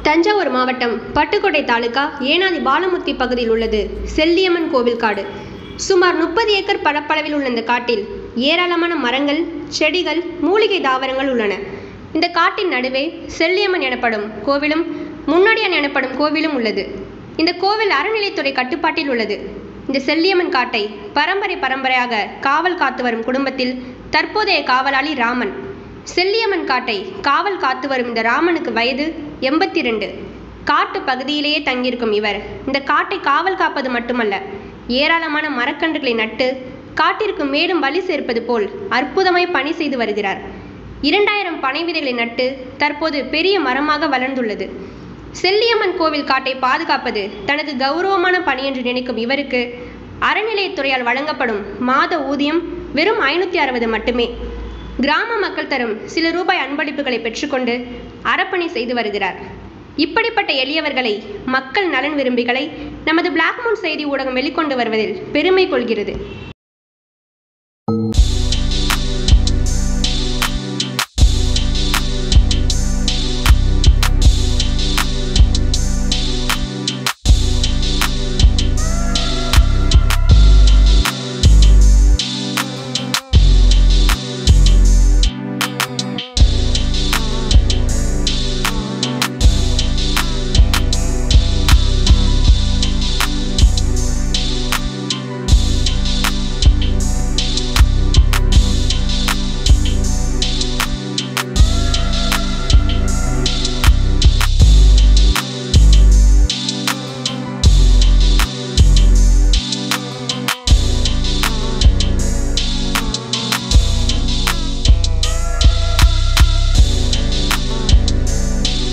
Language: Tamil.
தஞ்சாவூர் மாவட்டம் பட்டுக்கோட்டை தாலுகா ஏனாதி பாலமுத்தி பகுதியில் உள்ளது செல்லியம்மன் கோவில் காடு சுமார் முப்பது ஏக்கர் பரப்பளவில் உள்ள இந்த காட்டில் ஏராளமான மரங்கள் செடிகள் மூலிகை தாவரங்கள் உள்ளன இந்த காட்டின் நடுவே செல்லியம்மன் எனப்படும் கோவிலும் முன்னோடியான் எனப்படும் கோவிலும் உள்ளது இந்த கோவில் அறநிலைத்துறை கட்டுப்பாட்டில் உள்ளது இந்த செல்லியம்மன் காட்டை பரம்பரை பரம்பரையாக காவல் காத்து வரும் குடும்பத்தில் தற்போதைய காவலாளி ராமன் செல்லியம்மன் காட்டை காவல் காத்து வரும் இந்த ராமனுக்கு வயது எண்பத்தி ரெண்டு காட்டு பகுதியிலேயே தங்கியிருக்கும் இவர் இந்த காட்டை காவல் காப்பது மட்டுமல்ல ஏராளமான மரக்கன்றுகளை நட்டு காட்டிற்கு மேலும் வழி சேர்ப்பது போல் அற்புதமாய் பணி செய்து வருகிறார் இரண்டாயிரம் பனை விதைகளை நட்டு தற்போது பெரிய மரமாக வளர்ந்துள்ளது செல்லியம்மன் கோவில் காட்டை பாதுகாப்பது தனது கௌரவமான பணி என்று நினைக்கும் இவருக்கு அறநிலையத்துறையால் வழங்கப்படும் மாத ஊதியம் வெறும் ஐநூற்றி அறுபது மட்டுமே கிராம மக்கள் தரும் சில ரூபாய் அன்பளிப்புகளை பெற்றுக்கொண்டு அறப்பணி செய்து வருகிறார் இப்படிப்பட்ட எளியவர்களை மக்கள் நலன் விரும்பிகளை நமது பிளாக் மூன் செய்தி ஊடகம் வெளிக்கொண்டு வருவதில் பெருமை கொள்கிறது